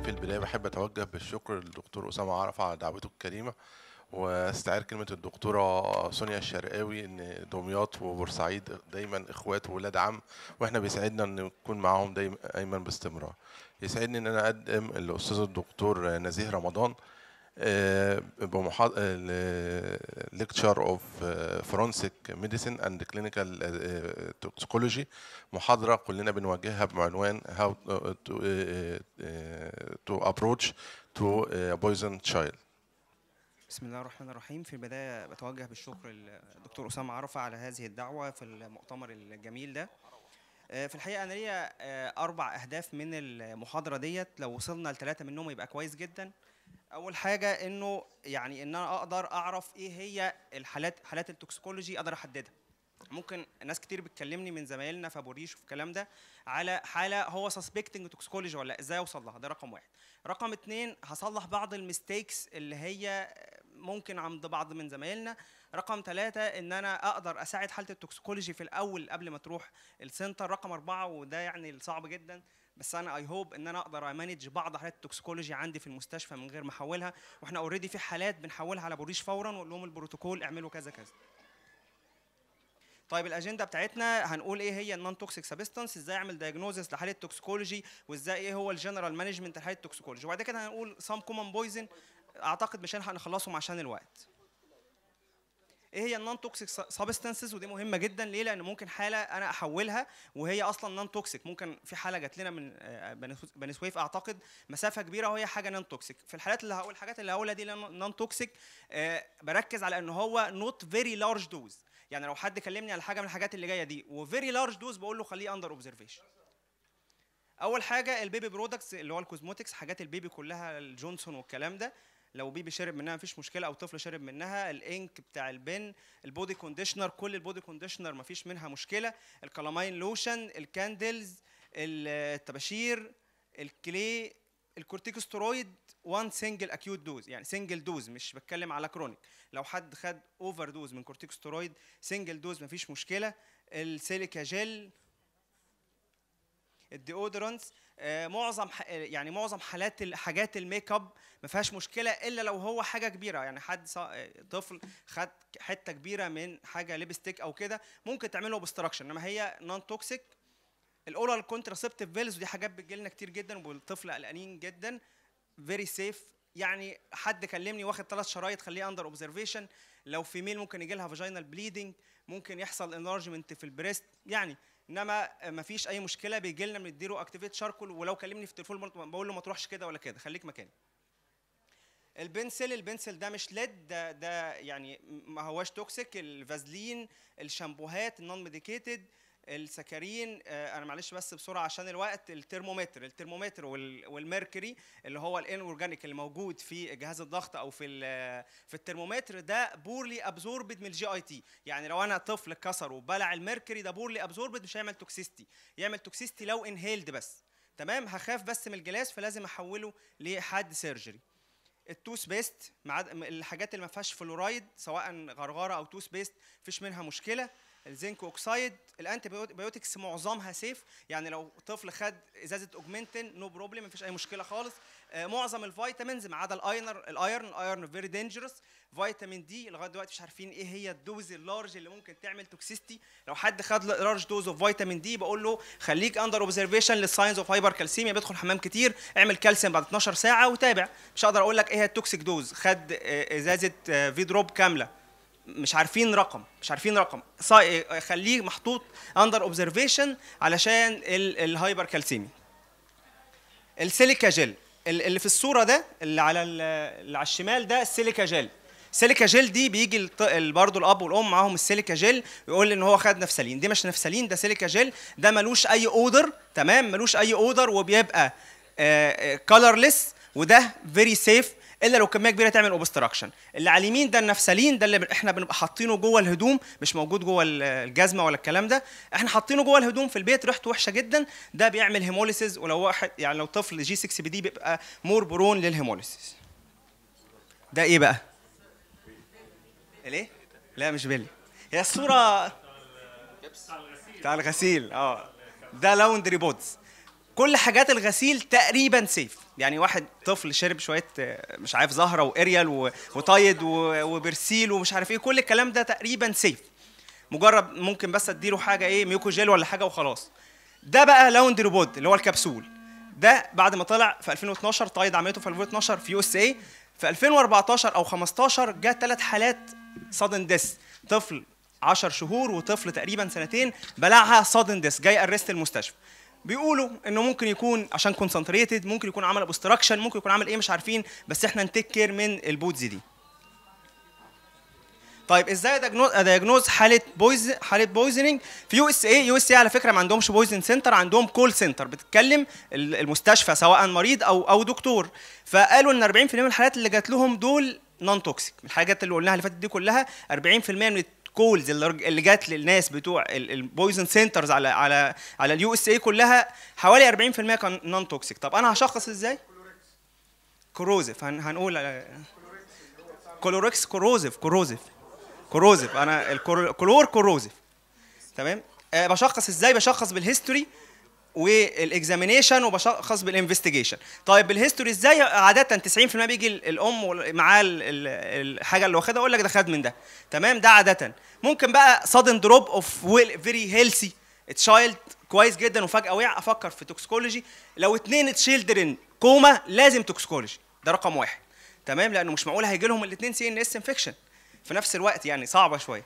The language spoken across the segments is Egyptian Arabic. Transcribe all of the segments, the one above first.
الرحيم في البداية بحب أتوجه بالشكر للدكتور أسامة عرفة على دعوته الكريمة واستعير كلمة الدكتورة سونيا الشرقاوي إن دمياط وبورسعيد دايما إخوات وولاد عم وإحنا بيسعدنا إن نكون معاهم دايما أيمن باستمرار. يسعدني إن أنا أقدم الأستاذ الدكتور نزيه رمضان بمحاضرة ليكتشر اوف فورنسيك ميديسين اند كلينيكال توكسيكولوجي محاضرة كلنا بنواجهها بعنوان how to, to approach to a poison child بسم الله الرحمن الرحيم في البداية بتوجه بالشكر للدكتور أسامة عرفة على هذه الدعوة في المؤتمر الجميل ده في الحقيقة أنا ليا أربع أهداف من المحاضرة ديت لو وصلنا لثلاثة منهم يبقى كويس جدا اول حاجه انه يعني ان انا اقدر اعرف ايه هي الحالات حالات التوكسيكولوجي اقدر احددها ممكن ناس كتير بتكلمني من زمايلنا في ابو ريش وفي الكلام ده على حاله هو سسبكتنج توكسيكولوجي ولا ازاي اوصل لها ده رقم واحد رقم اتنين هصلح بعض الميستيكس اللي هي ممكن عند بعض من زمايلنا رقم ثلاثة ان انا اقدر اساعد حاله التوكسيكولوجي في الاول قبل ما تروح السنتر رقم اربعة وده يعني صعب جدا بس انا اي هوب ان انا اقدر امانج بعض حالات التوكسيكولوجي عندي في المستشفى من غير ما احولها واحنا اوريدي في حالات بنحولها على بوريش فورا ونقول لهم البروتوكول اعملوا كذا كذا طيب الاجنده بتاعتنا هنقول ايه هي النون توكسيك سبستانس ازاي اعمل دايجنوزس لحاله التوكسيكولوجي وازاي ايه هو الجنرال مانجمنت لحاله التوكسيكولوجي وبعد كده هنقول سام كومن بويزن اعتقد مش هنلحق نخلصهم عشان الوقت ايه هي النون توكسيك سبستانسز ودي مهمه جدا ليه لان ممكن حاله انا احولها وهي اصلا نون توكسيك ممكن في حاله جات لنا من بني سويف اعتقد مسافه كبيره وهي حاجه نون توكسيك في الحالات اللي هقول الحاجات اللي هقولها دي نون توكسيك بركز على ان هو نوت فيري لارج دوز يعني لو حد كلمني على حاجه من الحاجات اللي جايه دي وفيري لارج دوز بقول له خليه اندر اوبزرفيشن اول حاجه البيبي برودكتس اللي هو الكوزموتكس حاجات البيبي كلها الجونسون والكلام ده لو بيبي شرب منها مفيش مشكله او طفل شرب منها الانك بتاع البن البودي كونديشنر كل البودي كونديشنر مفيش منها مشكله الكلامين لوشن الكاندلز الطباشير الكلي الكورتيكوسترويد وان سنجل اكيوت دوز يعني سنجل دوز مش بتكلم على كرونيك لو حد خد اوفر دوز من كورتيكوسترويد سنجل دوز مفيش مشكله السيليكا جل الديودرنتس آه معظم يعني معظم حالات حاجات الميك اب ما فيهاش مشكله الا لو هو حاجه كبيره يعني حد طفل خد حته كبيره من حاجه ليبستيك او كده ممكن تعمله اوبستراكشن انما هي نون توكسيك الاورال كونتراسبتيف فيلز ودي حاجات بتجي لنا كتير جدا والطفل قلقانين جدا فيري سيف يعني حد كلمني واخد ثلاث شرايط خليه اندر اوبزرفيشن لو في ميل ممكن يجي لها فاجينال بليدنج ممكن يحصل انلارجمنت في البريست يعني انما ما فيش اي مشكله بيجي لنا بنديله اكتيفيت شاركول ولو كلمني في التليفون بقول له ما تروحش كده ولا كده خليك مكاني البنسل البنسل ده مش ليد ده ده يعني ما هواش توكسيك الفازلين الشامبوهات النون ميديكيتد السكرين انا معلش بس بسرعه عشان الوقت الترمومتر الترمومتر والميركوري اللي هو الان اورجانيك اللي موجود في جهاز الضغط او في في الترمومتر ده بورلي ابزوربد من الجي اي تي يعني لو انا طفل كسر وبلع الميركوري ده بورلي ابزوربد مش هيعمل توكسيستي يعمل توكسيستي لو انهيلد بس تمام هخاف بس من الجلاس فلازم احوله لحد سيرجري التوث بيست مع الحاجات اللي ما فيهاش فلورايد سواء غرغره او توث بيست مفيش منها مشكله الزنك اوكسايد الانتي بايوتكس معظمها سيف يعني لو طفل خد ازازه اوجمنتين نو بروبلم مفيش اي مشكله خالص آه معظم الفيتامينز ما عدا الايرن الايرن الايرن فيري دينجرس فيتامين دي لغايه دلوقتي مش عارفين ايه هي الدوز اللارج اللي ممكن تعمل توكسيستي لو حد خد لارج دوز اوف فيتامين دي بقول له خليك اندر اوبزرفيشن للساينز اوف هايبر كالسيميا بيدخل حمام كتير اعمل كالسيوم بعد 12 ساعه وتابع مش هقدر اقول لك ايه هي التوكسيك دوز خد آه ازازه آه في دروب كامله مش عارفين رقم مش عارفين رقم خليه محطوط اندر اوبزرفيشن علشان الهايبر كالسيمي السيليكا جل اللي في الصوره ده اللي على اللي على الشمال ده السيليكا جل السيليكا جل دي بيجي برضه الاب والام معاهم السيليكا جل يقول لي ان هو خد نفسلين دي مش نفسلين ده سيليكا جل ده ملوش اي اودر تمام ملوش اي اودر وبيبقى كولرلس وده فيري سيف الا لو كميه كبيره تعمل اوبستراكشن اللي على اليمين ده النفسلين ده اللي احنا بنبقى حاطينه جوه الهدوم مش موجود جوه الجزمه ولا الكلام ده احنا حاطينه جوه الهدوم في البيت ريحته وحشه جدا ده بيعمل هيموليسيس ولو واحد يعني لو طفل جي 6 بي دي بيبقى مور برون للهيموليسيس ده ايه بقى ليه لا مش بيلي هي الصوره بتاع الغسيل اه ده لاوندري بودز كل حاجات الغسيل تقريبا سيف يعني واحد طفل شرب شويه آه، مش عارف زهره واريال و- وتايد و- وبرسيل ومش عارف ايه كل الكلام ده تقريبا سيف مجرد ممكن بس اديله حاجه ايه ميوكو جيل ولا حاجه وخلاص ده بقى لاوندري بود اللي هو الكبسول ده بعد ما طلع في 2012 تايد عملته في 2012 في يو اس اي في 2014 او 15 جه ثلاث حالات صادن ديس طفل 10 شهور وطفل تقريبا سنتين بلعها صادن ديس جاي ارست المستشفى بيقولوا انه ممكن يكون عشان كونسنتريتد ممكن يكون عمل اوبستراكشن ممكن يكون عمل ايه مش عارفين بس احنا نتيك كير من البودز دي طيب ازاي ادياجنوز حاله بويز حاله بويزنينج في يو اس اي يو اس اي على فكره ما عندهمش بويزن سنتر عندهم كول سنتر بتتكلم ال- المستشفى سواء مريض او او دكتور فقالوا ان 40% من الحالات اللي جات لهم دول نون توكسيك الحاجات اللي قلناها اللي فاتت دي كلها 40% من الكولز اللي رج- اللي جات للناس بتوع البويزن سنترز على على على اليو اس اي كلها حوالي 40% كان نون توكسيك طب انا هشخص ازاي كروزيف هن هنقول على- كلوركس كروزيف كروزيف كروزيف انا الكلور كروزيف تمام أه بشخص ازاي بشخص بالهيستوري والاكزامينيشن وبشخص بالانفستيجيشن طيب بالهيستوري ازاي عاده 90% بيجي ال- الام وال- معاه ال- ال- الحاجه اللي واخدها اقول لك ده خد من ده تمام ده عاده ممكن بقى sudden دروب اوف فيري هيلثي تشايلد كويس جدا وفجاه وقع افكر في توكسيكولوجي لو اتنين تشيلدرن كوما لازم توكسيكولوجي ده رقم واحد تمام لانه مش معقول هيجي لهم الاثنين سي ان اس انفكشن في نفس الوقت يعني صعبه شويه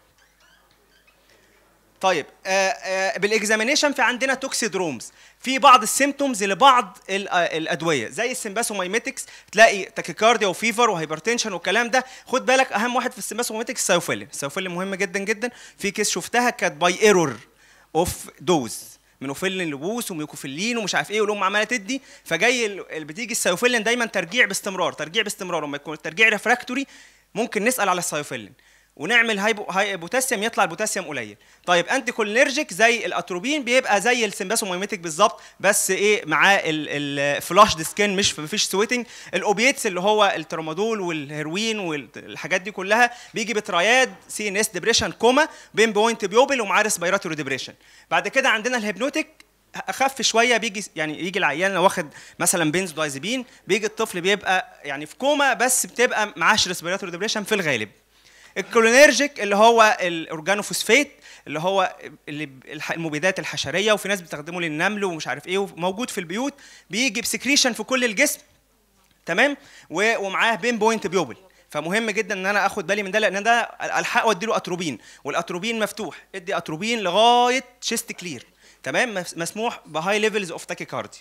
طيب آه آه بالاكزامينيشن في عندنا توكسيدرومز في بعض السيمتومز لبعض ال- آه، الادويه زي السمباسومايميتكس تلاقي تاكيكارديا وفيفر وهايبرتنشن والكلام ده خد بالك اهم واحد في السمباسومايميتكس السايوفيلين السايوفيلين مهم جدا جدا في كيس شفتها كانت باي ايرور اوف دوز منوفيلين لبوس وميوكوفيلين ومش عارف ايه والام عماله تدي فجاي ال- اللي بتيجي السايوفيلين دايما ترجيع باستمرار ترجيع باستمرار لما يكون الترجيع ريفراكتوري ممكن نسال على السايوفيلين ونعمل هاي, هاي بوتاسيوم يطلع البوتاسيوم قليل طيب انتي كولينرجيك زي الاتروبين بيبقى زي السمباسومايميتك بالظبط بس ايه معاه الفلاش سكين مش مفيش سويتنج الاوبيتس اللي هو الترامادول والهيروين والحاجات دي كلها بيجي بترياد سي ان اس ديبريشن كوما بين بوينت بيوبل ومعاه ريسبيراتوري ديبريشن بعد كده عندنا الهيبنوتيك اخف شويه بيجي يعني يجي العيان لو واخد مثلا بنزودايزيبين بيجي الطفل بيبقى يعني في كوما بس بتبقى معاش ريسبيراتوري ديبريشن في الغالب الكولينرجيك اللي هو الاورجانوفوسفات اللي هو اللي الح- المبيدات الحشريه وفي ناس بتستخدمه للنمل ومش عارف ايه وموجود في البيوت بيجي بسكريشن في كل الجسم تمام و- ومعاه بين بوينت بيوبل فمهم جدا ان انا اخد بالي من ده لان ده الحق وادي له اتروبين والاتروبين مفتوح ادي اتروبين لغايه شيست كلير تمام مس- مسموح بهاي ليفلز اوف تاكيكاردي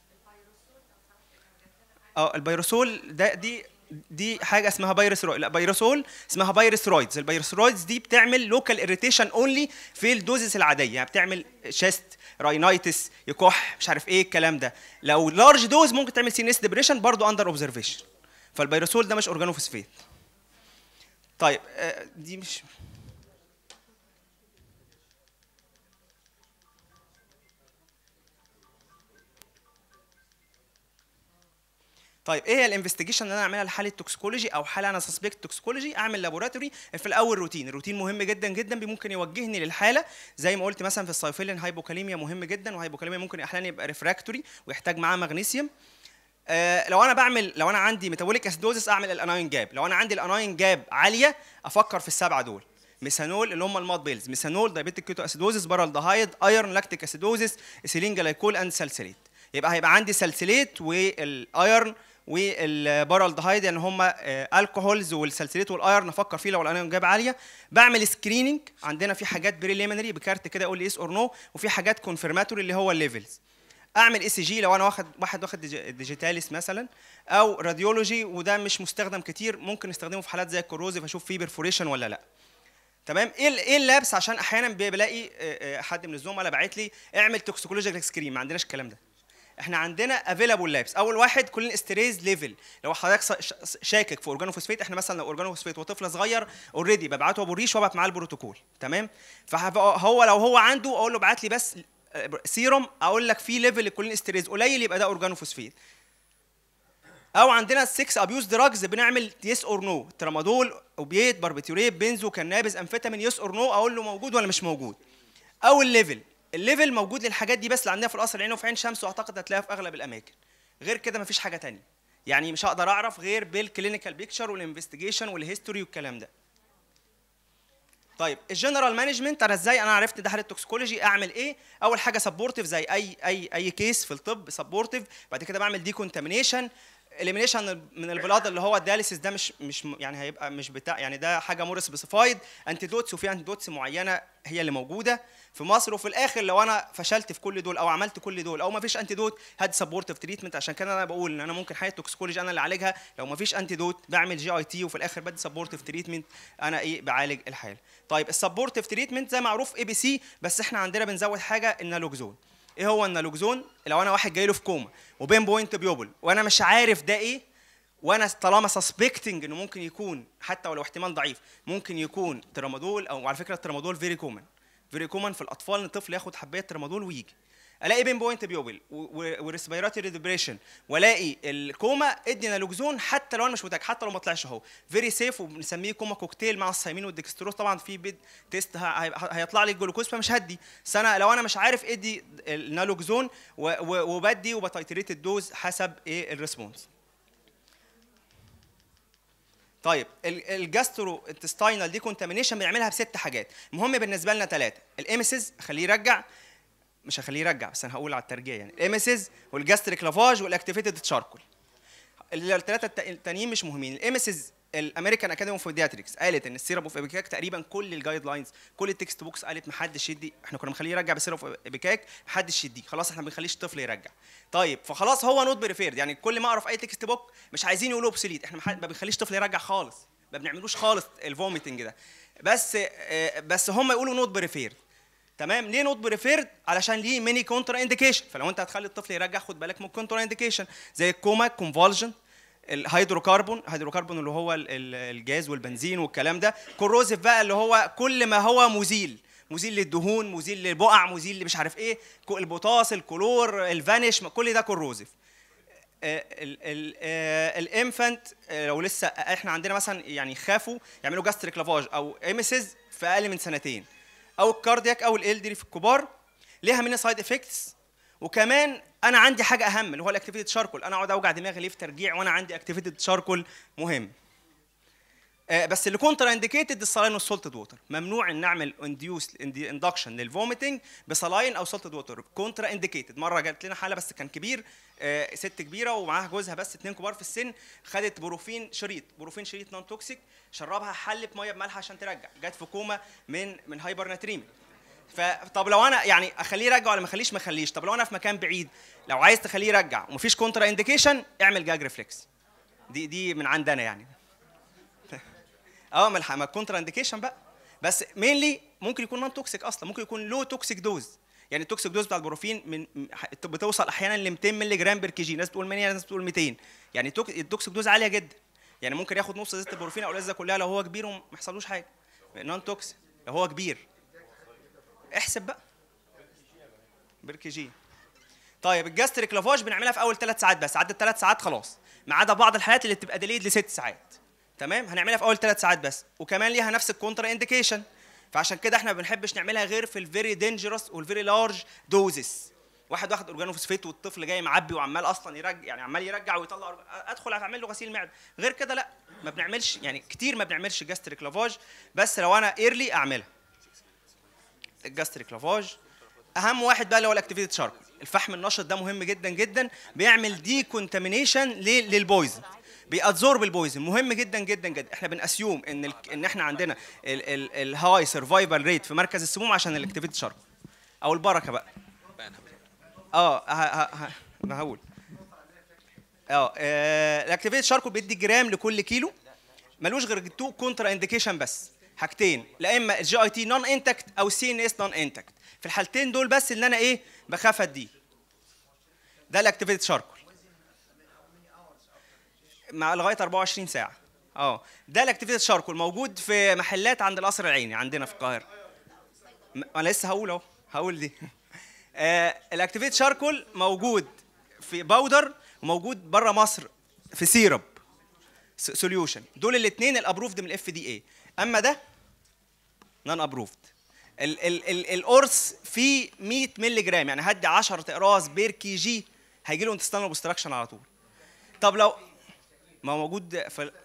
اه البيروسول ده دي دي حاجه اسمها بايروسرويد لا بايروسول اسمها بايروسرويدز البايروسرويدز دي بتعمل لوكال اريتيشن اونلي في الدوزز العاديه يعني بتعمل شيست راينايتس يكح مش عارف ايه الكلام ده لو لارج دوز ممكن تعمل سي ان اس ديبريشن برضه اندر اوبزرفيشن فالبيروسول ده مش اورجانوفوسفات طيب آه، دي مش طيب ايه هي الانفستيجيشن اللي انا اعملها لحاله توكسيكولوجي او حاله انا سسبكت توكسيكولوجي اعمل لابوراتوري في الاول روتين الروتين مهم جدا جدا بي- ممكن يوجهني للحاله زي ما قلت مثلا في السايفيلين هايبوكاليميا مهم جدا وهايبوكاليميا ممكن احيانا يبقى ريفراكتوري ويحتاج معاه مغنيسيوم آه لو انا بعمل لو انا عندي ميتابوليك اسيدوزس اعمل الاناين جاب لو انا عندي الاناين جاب عاليه افكر في السبعه دول ميثانول اللي هم الماد بيلز ميثانول دايبيتيك كيتو اسيدوزس بارالدهايد ايرون لاكتيك اسيدوزس ايثيلين جلايكول اند سالسيليت يبقى هيبقى عندي سالسيليت والايرون والبارالدهايد يعني هم الكحولز والسالسيليت والايرون افكر فيه لو الانايون جاب عاليه بعمل سكريننج عندنا في حاجات بريليمينري بكارت كده يقول لي يس اور نو وفي حاجات كونفirmatory اللي هو الليفلز اعمل اي سي جي لو انا واخد واحد واخد ديجي- ديجيتاليس مثلا او راديولوجي وده مش مستخدم كتير ممكن نستخدمه في حالات زي الكوروزيف اشوف فيه برفوريشن ولا لا تمام ايه ال- ايه اللابس عشان احيانا بي- بلاقي آه، آه، حد من الزملاء باعت لي اعمل توكسيكولوجيكال سكرين ما عندناش الكلام ده احنا عندنا افيلابل لابس اول واحد كلين استريز ليفل لو حضرتك ص- ش- شاكك في اورجانوفوسفيت احنا مثلا لو اورجانوفوسفيت وطفل صغير اوريدي ببعته ابو الريش وابعت معاه البروتوكول تمام فهو لو هو عنده اقول له ابعت لي بس آه، سيروم اقول لك في ليفل الكولين استريز قليل يبقى ده اورجانوفوسفيت او عندنا السكس ابيوز دراجز بنعمل يس اور نو ترامادول اوبيات باربيتوريت بنزو كنابز امفيتامين يس اور نو اقول له موجود ولا مش موجود او الليفل الليفل موجود للحاجات دي بس اللي عندنا في القصر العيني وفي عين شمس واعتقد هتلاقيها في اغلب الاماكن غير كده مفيش حاجه تانية يعني مش هقدر اعرف غير بالكلينيكال بيكتشر والانفستيجيشن والهيستوري والكلام ده طيب الجنرال مانجمنت انا ازاي انا عرفت ده حاله توكسيكولوجي اعمل ايه اول حاجه سبورتيف زي اي اي اي كيس في الطب سبورتيف بعد كده بعمل ديكونتامينيشن اليمينيشن من البلاد اللي هو الدياليسيس ده مش مش يعني هيبقى مش بتاع يعني ده حاجه مور سبيسيفايد انتيدوتس وفي انتيدوتس معينه هي اللي موجوده في مصر وفي الاخر لو انا فشلت في كل دول او عملت كل دول او ما فيش انتيدوت هاد سبورتيف تريتمنت عشان كده انا بقول ان انا ممكن حاله توكسيكولوجي انا اللي اعالجها لو ما فيش انتيدوت بعمل جي اي تي وفي الاخر بدي سبورتيف تريتمنت انا ايه بعالج الحاله طيب السبورتيف تريتمنت زي معروف اي بي سي بس احنا عندنا بنزود حاجه النالوكزون ايه هو النالوكزون لو انا واحد جاي له في كوما وبين بوينت بيوبل وانا مش عارف ده ايه وانا طالما سسبكتنج انه ممكن يكون حتى ولو احتمال ضعيف ممكن يكون ترامادول او على فكره الترامادول فيري كومن فيري كومن في الاطفال ان الطفل ياخد حبايه ترامادول ويجي الاقي بين بوينت بيوبل وريسبيراتوري ديبريشن والاقي الكوما ادي نالوكزون حتى لو انا مش متاكد حتى لو ما طلعش اهو فيري سيف وبنسميه كوما كوكتيل مع السايمين والدكستروز طبعا في بيد تيست هيطلع لي الجلوكوز فمش هدي بس انا لو انا مش عارف ادي النالوكزون وبدي وبتايتريت الدوز حسب ايه الريسبونس طيب الجاسترو انتستاينال دي كونتامينيشن بنعملها بست حاجات المهم بالنسبه لنا ثلاثه الامسز اخليه يرجع مش هخليه يرجع بس انا هقول على الترجيع يعني الامسز والجاستريك لافاج والاكتيفيتد تشاركول الثلاثه التانيين مش مهمين الامسز الامريكان اكاديمي اوف بيدياتريكس قالت ان السيرب اوف ابيكاك تقريبا كل الجايد لاينز كل التكست بوكس قالت محدش يدي احنا كنا بنخليه يرجع بسيرب اوف ابيكاك محدش يديه خلاص احنا ما بنخليش الطفل يرجع طيب فخلاص هو نوت بريفيرد يعني كل ما اقرا في اي تكست بوك مش عايزين يقولوا اوبسوليت احنا ما بنخليش الطفل يرجع خالص ما بنعملوش خالص الفوميتنج ده بس بس هم يقولوا نوت بريفيرد تمام ليه نوت بريفيرد علشان ليه ميني كونترا انديكيشن فلو انت هتخلي الطفل يرجع خد بالك من الكونترا انديكيشن زي الكوما كونفولجن الهيدروكربون الهيدروكربون اللي هو الجاز والبنزين والكلام ده كوروزيف بقى اللي هو كل ما هو مزيل مزيل للدهون مزيل للبقع مزيل اللي مش عارف ايه البوتاس الكلور الفانيش كل ده كوروزيف الانفانت لو لسه احنا عندنا مثلا يعني خافوا يعملوا جاستريك لافاج او امسز في اقل من سنتين او الكاردياك او الالدري في الكبار ليها من سايد افكتس وكمان انا عندي حاجه اهم اللي هو الاكتيفيتد شاركول انا اقعد اوجع دماغي ليه في ترجيع وانا عندي اكتيفيتد شاركول مهم آه بس اللي كونترا انديكيتد الصلاين والسولتد ووتر ممنوع ان نعمل انديوس اندكشن للفوميتنج بصلاين او سولتد ووتر كونترا انديكيتد مره جات لنا حاله بس كان كبير آه ست كبيره ومعاها جوزها بس اتنين كبار في السن خدت بروفين شريط بروفين شريط نون توكسيك شربها حل بميه بملح عشان ترجع جت في كوما من من هايبر ناتريمي فطب لو انا يعني اخليه يرجع ولا ما اخليش ما اخليش طب لو انا في مكان بعيد لو عايز تخليه يرجع ومفيش كونترا انديكيشن اعمل جاج ريفلكس دي دي من عندنا يعني اه ما الح- ما الكونترا انديكيشن بقى بس مينلي ممكن يكون نون توكسيك اصلا ممكن يكون لو توكسيك دوز يعني التوكسيك دوز بتاع البروفين من م- ح- بتوصل احيانا ل 200 مللي جرام بير كي جي ناس بتقول 100 ناس بتقول 200 يعني التوك- التوكسيك دوز عاليه جدا يعني ممكن ياخد نص ازازه البروفين او الازازه كلها لو هو كبير وما يحصلوش حاجه نون توكسيك لو هو كبير احسب بقى بير كي جي طيب الجاستريك لافاج بنعملها في اول ثلاث ساعات بس عدت ثلاث ساعات خلاص ما عدا بعض الحالات اللي بتبقى ديليد لست ساعات تمام هنعملها في اول ثلاث ساعات بس وكمان ليها نفس الكونترا انديكيشن فعشان كده احنا ما بنحبش نعملها غير في الفيري دينجرس والفيري لارج دوزز واحد واخد اورجانوفوسفيت والطفل جاي معبي وعمال اصلا يرجع يعني عمال يرجع ويطلع أورج- ادخل اعمل له غسيل معده غير كده لا ما بنعملش يعني كتير ما بنعملش جاستريك لافاج بس لو انا ايرلي اعملها الجاستريك لافاج اهم واحد بقى اللي هو الاكتيفيتد شاركل الفحم النشط ده مهم جدا جدا بيعمل دي كونتامينيشن للبويزن بيأبزورب البويزن مهم جدا جدا جدا احنا بنأسيوم ان ال... ان احنا عندنا الهاي سرفايفل ريت في مركز السموم عشان الاكتيفيتد شاركل او البركه بقى اه ه- ه- ه- انا هقول اه آه، الاكتيفيتد شاركل بيدي جرام لكل كيلو ملوش غير تو كونترا انديكيشن بس حاجتين لا اما الجي اي تي نون انتكت او سي ان اس نون انتكت في الحالتين دول بس اللي انا ايه بخاف اديه ده الاكتيفيتد شاركل مع لغايه 24 ساعه اه ده الاكتيفيتد شاركل موجود في محلات عند القصر العيني عندنا في القاهره م- انا لسه هقول اهو هقول دي آه الاكتيفيتد شاركل موجود في باودر وموجود بره مصر في سيرب سوليوشن دول الاثنين الابروفد من الاف دي اي اما ده نون ابروفد ال ال ال القرص فيه 100 مللي جرام يعني هدي 10 اقراص بير كي جي هيجي له انتستانال اوبستراكشن على طول طب لو ما هو موجود في ال-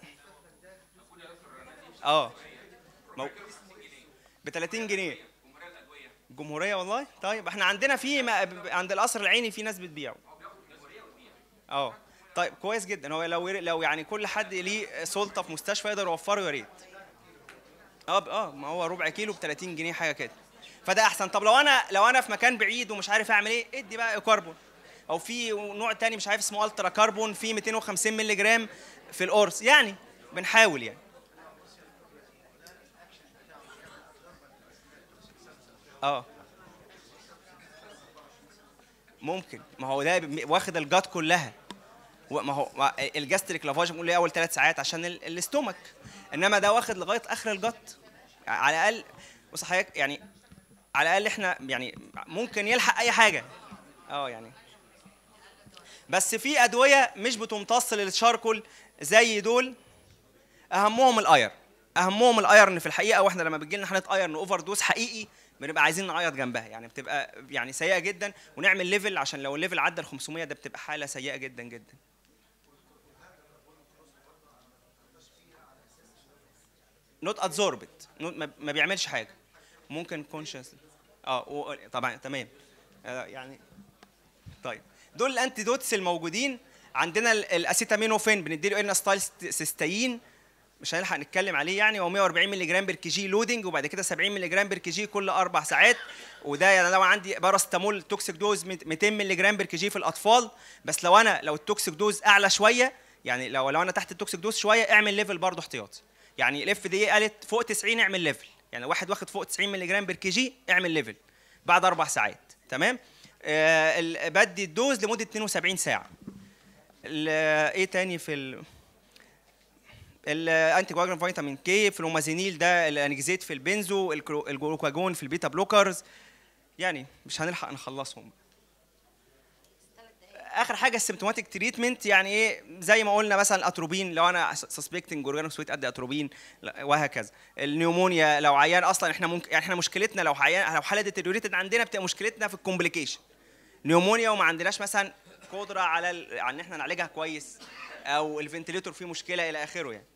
اه مو... ب 30 جنيه الجمهوريه والله طيب احنا عندنا في ما... عند القصر العيني في ناس بتبيعه اه طيب كويس جدا هو لو لو يعني كل حد ليه سلطه في مستشفى يقدر يوفره يا ريت اه ب- اه ما هو ربع كيلو ب 30 جنيه حاجه كده فده احسن طب لو انا لو انا في مكان بعيد ومش عارف اعمل ايه ادي بقى كربون او في نوع تاني مش عارف اسمه الترا كربون فيه 250 مللي جرام في القرص يعني بنحاول يعني اه ممكن ما هو ده ب- واخد الجات كلها و- ما هو ما الجاستريك لافاج بنقول ايه اول ثلاث ساعات عشان ال- الاستومك انما ده واخد لغايه اخر الجت على الاقل بص حضرتك يعني على الاقل احنا يعني ممكن يلحق اي حاجه اه يعني بس في ادويه مش بتمتص للشاركول زي دول اهمهم الاير اهمهم الايرن في الحقيقه واحنا لما بتجي لنا حاله ايرن اوفر دوز حقيقي بنبقى عايزين نعيط جنبها يعني بتبقى يعني سيئه جدا ونعمل ليفل عشان لو الليفل عدى ال 500 ده بتبقى حاله سيئه جدا جدا نوت ادزوربت ما بيعملش حاجه ممكن كونشس اه و- طبعا تمام آه يعني طيب دول الانتيدوتس الموجودين عندنا ال- الاسيتامينوفين بنديله ان ستايل سيستاين مش هنلحق نتكلم عليه يعني هو 140 مللي جرام بير كي جي لودنج وبعد كده 70 مللي جرام بير كي جي كل اربع ساعات وده يعني لو عندي باراستامول توكسيك دوز 200 مللي جرام بير كي جي في الاطفال بس لو انا لو التوكسيك دوز اعلى شويه يعني لو لو انا تحت التوكسيك دوز شويه اعمل ليفل برضه احتياطي يعني الاف دي قالت فوق 90 اعمل ليفل يعني لو واحد واخد فوق 90 مللي جرام بير كي جي اعمل ليفل بعد اربع ساعات تمام آه ال- بدي الدوز لمده 72 ساعه ال- ايه تاني في ال... الانتي كواجران فيتامين كي فلومازينيل ده الانجزيت في البنزو الكلو- الجلوكاجون في البيتا بلوكرز يعني مش هنلحق نخلصهم اخر حاجه السيمتوماتيك تريتمنت يعني ايه زي ما قلنا مثلا الاتروبين لو انا سسبكتنج اورجانو سويت ادي اتروبين لا- وهكذا النيومونيا لو عيان اصلا احنا ممكن يعني احنا مشكلتنا لو عيان لو حاله ديتيريوريتد عندنا بتبقى مشكلتنا في الكومبليكيشن نيومونيا وما عندناش مثلا قدره على ال- على ان احنا نعالجها كويس او الفنتليتور فيه مشكله الى اخره يعني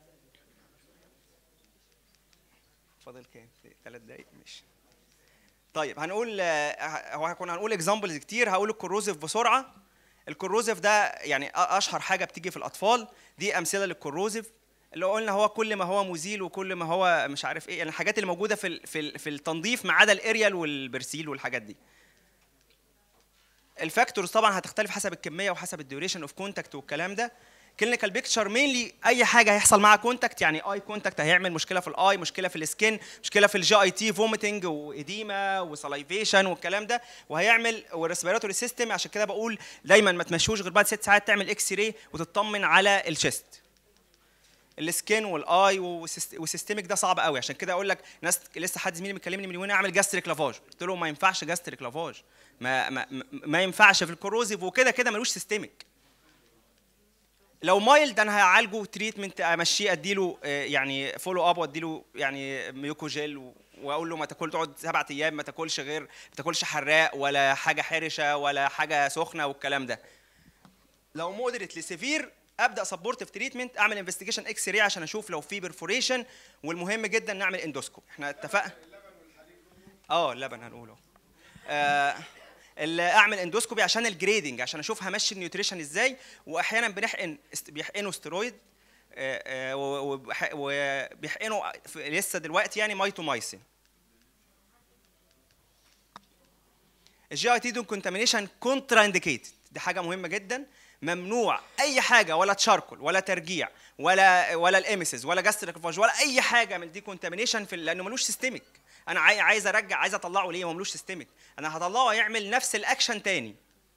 فاضل كام ثلاث دقايق ماشي طيب هنقول آه، هو هكون هنقول اكزامبلز كتير هقول الكروزيف بسرعه الكروزيف ده يعني أ- اشهر حاجه بتيجي في الاطفال دي امثله للكروزيف اللي قلنا هو كل ما هو مزيل وكل ما هو مش عارف ايه يعني الحاجات اللي موجوده في ال- في ال- في التنظيف ما عدا الاريال والبرسيل والحاجات دي الفاكتورز طبعا هتختلف حسب الكميه وحسب الديوريشن اوف كونتاكت والكلام ده كلينيكال بيكتشر مينلي اي حاجه هيحصل معاها كونتاكت يعني اي كونتاكت هيعمل مشكله في الاي مشكله في السكين مشكله في الجي اي تي فوميتنج واديما وسلايفيشن والكلام ده وهيعمل والريسبيراتوري سيستم عشان كده بقول دايما ما تمشوش غير بعد ست ساعات تعمل اكس راي وتطمن على الشيست السكين والاي والسيستميك ده صعب قوي عشان كده اقول لك ناس لسه حد زميلي مكلمني من يومين اعمل جاستريك لافاج قلت له ما ينفعش جاستريك لافاج ما ما, ما- ما ينفعش في الكوروزيف وكده كده ملوش سيستميك لو مايلد انا هعالجه تريتمنت امشيه اديله آه، يعني فولو اب واديله يعني ميوكوجيل و- واقول له ما تاكل تقعد سبع ايام ما تاكلش غير ما تاكلش حراق ولا حاجه حرشه ولا حاجه سخنه والكلام ده لو مودريت لسيفير ابدا سبورتيف تريتمنت اعمل انفستيجيشن اكس راي عشان اشوف لو في برفوريشن والمهم جدا نعمل اندوسكوب احنا اتفقنا اه اللبن هنقوله آه ال- اعمل اندوسكوبي عشان الجريدنج عشان اشوف همشي النيوتريشن ازاي واحيانا بنحقن است- بيحقنوا ستيرويد آه، آه، و- وبح- وبيحقنوا في- لسه دلوقتي يعني مايتومايسين الجي اي تي دون كونتامينيشن كونترا انديكيتد دي حاجه مهمه جدا ممنوع اي حاجه ولا تشاركل ولا ترجيع ولا ولا الاميسز ولا جاستريك فاج ولا اي حاجه من دي كونتامينيشن في لانه ملوش سيستميك انا عاي- عايز ارجع عايز اطلعه ليه هو ملوش سيستميك انا هطلعه يعمل نفس الاكشن تاني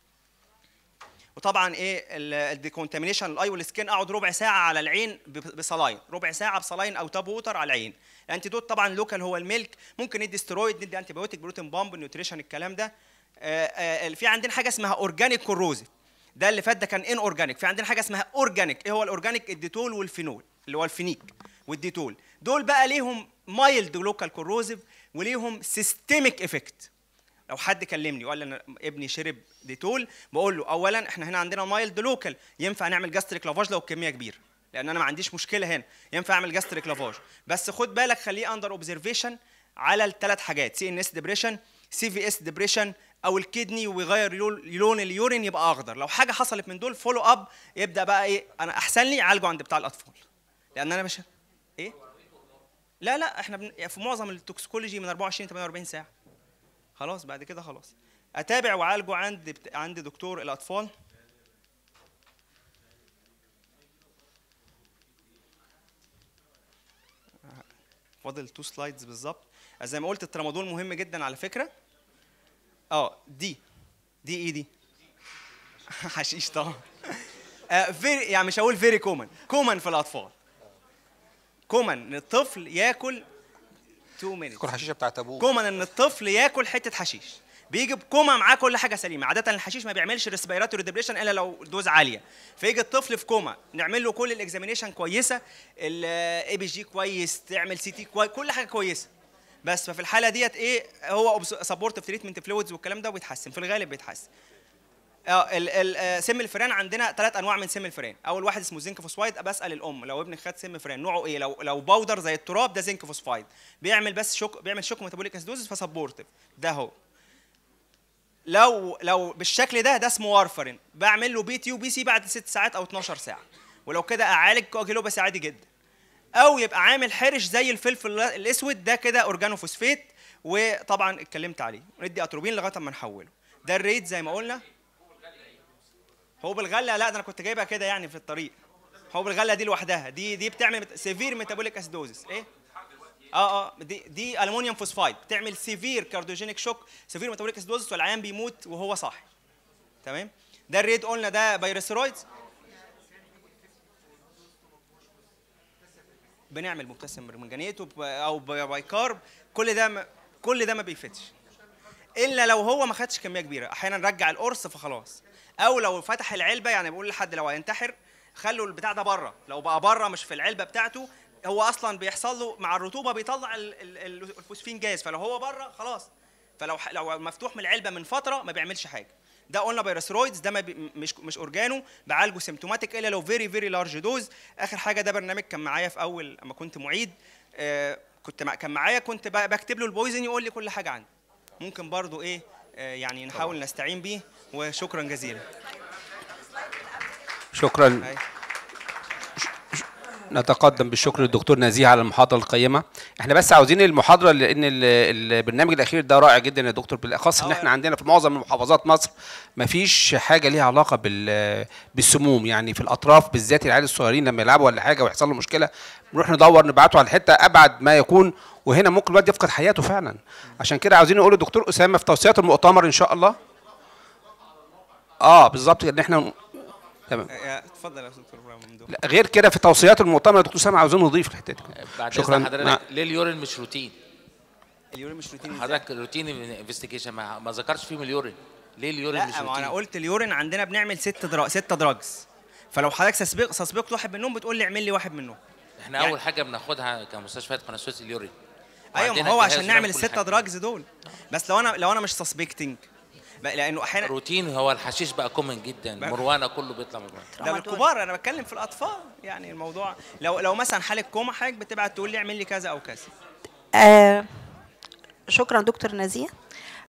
وطبعا ايه الديكونتامينيشن الاي والسكين اقعد ربع ساعه على العين ب- بصلاين ربع ساعه بصلاين او تاب ووتر على العين الانتيدوت طبعا لوكال هو الميلك ممكن ندي ستيرويد ندي انتي بايوتيك بروتين بامب نيوتريشن الكلام ده آه، آه، في عندنا حاجه اسمها اورجانيك كوروزيف ده اللي فات ده كان ان اورجانيك في عندنا حاجه اسمها اورجانيك ايه هو الاورجانيك الديتول والفينول اللي هو الفينيك والديتول دول بقى ليهم مايلد لوكال كوروزيف وليهم سيستميك افكت لو حد كلمني وقال لي انا ابني شرب ديتول بقول له اولا احنا هنا عندنا مايلد لوكال ينفع نعمل جاستريك لافاج لو الكميه كبيره لان انا ما عنديش مشكله هنا ينفع اعمل جاستريك لافاج بس خد بالك خليه اندر اوبزرفيشن على الثلاث حاجات سي ان اس ديبريشن سي في اس ديبريشن او الكدني ويغير لون لون اليورين يبقى اخضر لو حاجه حصلت من دول فولو اب يبدا بقى ايه انا احسن لي اعالجه عند بتاع الاطفال لان انا مش ايه لا لا احنا بن... في معظم التوكسيكولوجي من 24 ل 48 ساعه خلاص بعد كده خلاص اتابع واعالجه عند بت... عند دكتور الاطفال فاضل تو سلايدز بالظبط زي ما قلت الترامادول مهم جدا على فكره اه دي دي ايه دي حشيش طبعا آه فيري يعني مش هقول فيري كومن كومن في الاطفال كومن ان الطفل ياكل 2 مينتس يكون حشيشه بتاعت ابوه كومن ان الطفل ياكل حته حشيش بيجي بكوما معاه كل حاجه سليمه عاده الحشيش ما بيعملش ريسبيراتوري ديبريشن الا لو دوز عاليه فيجي الطفل في كوما نعمل له كل الاكزامينيشن كويسه الاي بي جي كويس تعمل سي تي كويس كل حاجه كويسه بس ففي الحاله ديت ايه هو سبورتيف تريتمنت فلويدز والكلام ده بيتحسن في الغالب بيتحسن اه ال- ال- آه، سم الفئران عندنا ثلاث انواع من سم الفئران اول واحد اسمه زنك فوسفايد بسال الام لو ابنك خد سم فئران نوعه ايه لو لو باودر زي التراب ده زنك فوسفايد بيعمل بس شوك بيعمل شوك ميتابوليك اسيدوزس فسبورتيف ده هو لو لو بالشكل ده ده اسمه وارفرين بعمل له بي تي وبي سي بعد 6 ساعات او 12 ساعه ولو كده اعالج كوجيلوباسي عادي جدا او يبقى عامل حرش زي الفلفل الاسود ده كده اورجانوفوسفيت وطبعا اتكلمت عليه ندي اتروبين لغايه اما نحوله ده الريت زي ما قلنا هو بالغله لا ده انا كنت جايبها كده يعني في الطريق هو بالغله دي لوحدها دي دي بتعمل سيفير ميتابوليك اسيدوزس ايه اه اه دي دي الومنيوم فوسفايد بتعمل سيفير كارديوجينيك شوك سيفير ميتابوليك اسيدوزس والعيان بيموت وهو صاحي تمام ده الريد قلنا ده بايرسيرويدز بنعمل مبتسم برمنجانيت وب- او باي باي كارب كل ده ما كل ده ما بيفتش الا لو هو ما خدش كميه كبيره احيانا نرجع القرص فخلاص او لو فتح العلبه يعني بقول لحد لو هينتحر خلوا البتاع ده بره لو بقى بره مش في العلبه بتاعته هو اصلا بيحصل له مع الرطوبه بيطلع ال- ال- ال- الفوسفين جاز فلو هو بره خلاص فلو ح- لو مفتوح من العلبه من فتره ما بيعملش حاجه ده قلنا بايرسرويدز ده ما بي مش مش اورجانو بعالجه سيمتوماتيك الا لو فيري فيري لارج دوز اخر حاجه ده برنامج كان معايا في اول اما كنت معيد آه كنت مع كان معايا كنت ب- بكتب له البويزن يقول لي كل حاجه عنه ممكن برضو ايه آه يعني نحاول نستعين بيه وشكرا جزيلا شكرا أي. نتقدم بالشكر للدكتور نزيه على المحاضره القيمه احنا بس عاوزين المحاضره لان ال- البرنامج الاخير ده رائع جدا يا دكتور بالاخص ان آه. احنا عندنا في معظم محافظات مصر مفيش حاجه ليها علاقه بال بالسموم يعني في الاطراف بالذات العيال الصغيرين لما يلعبوا ولا حاجه ويحصل له مشكله نروح ندور نبعته على الحته ابعد ما يكون وهنا ممكن الواد يفقد حياته فعلا عشان كده عاوزين نقول للدكتور اسامه في توصيات المؤتمر ان شاء الله اه بالظبط ان احنا تمام آه، اتفضل يا دكتور ابراهيم ممدوح لا غير كده في توصيات المؤتمر يا دكتور سامع عاوزين نضيف الحته دي بعد شكراً. اذن حضرتك نعم. ليه اليورين مش روتين؟ اليورين مش روتين إزاي؟ حضرتك روتين انفستيجيشن ما, ما ذكرش فيهم اليورين ليه اليورين مش لا ما انا روتين؟ قلت اليورين عندنا بنعمل ست درا... ست دراجز فلو حضرتك سسبق سسبقت واحد منهم بتقول لي اعمل لي واحد منهم احنا يعني- اول حاجه بناخدها كمستشفيات قناه السويس اليورين ايوه وعندنا ما هو جهاز عشان بنعمل نعمل كل الستة حاجة. دراجز دول بس لو انا لو انا مش سسبكتنج لانه احيانا روتين هو الحشيش بقى كومن جدا مروانه كله بيطلع من ده الكبار انا بتكلم في الاطفال يعني الموضوع لو لو مثلا حاله كوما حضرتك بتبعت تقول لي اعمل لي كذا او كذا آه شكرا دكتور نزيه